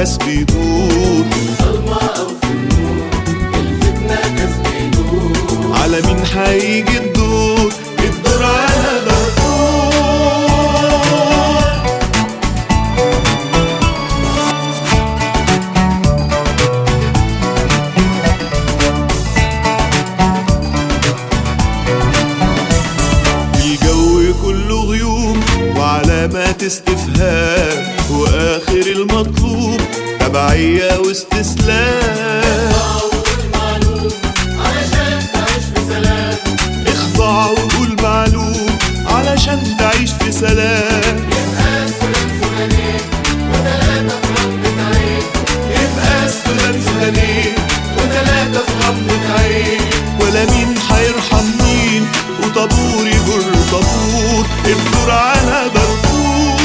الكاس بيدور ضلمة أو في النور الفتنة كاس بيدور على مين هيجي الدور الدور على دارفور الجو كله غيوم وعلامات استفهام واخر المطلوب تبعية واستسلام أول معلوم علشان تعيش في سلام اخضع وقول معلوم علشان تعيش في سلام يبقى الفلان فلانين وتلاتة في غمضة عين يبقى فلان فلانين وتلاتة في غمضة عين ولا مين هيرحم مين وطابور يجر طابور الدور على دارفور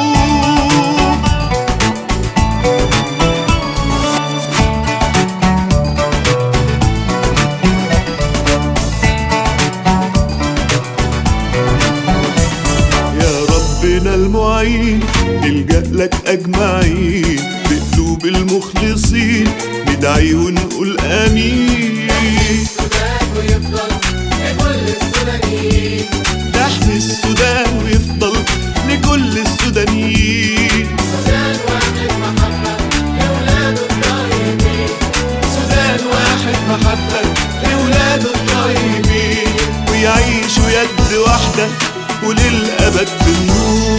يا ربنا المعين نلجأ لك أجمعين بقلوب المخلصين ندعي ونقول آمين السودان ويفضل لكل السودانيين نحمي السودان ويفضل لكل السودانيين سودان واحد محبة لأولاده الطيبين سودان واحد محبة لولاده الطيبين ويعيشوا يد واحدة وللأبد في النور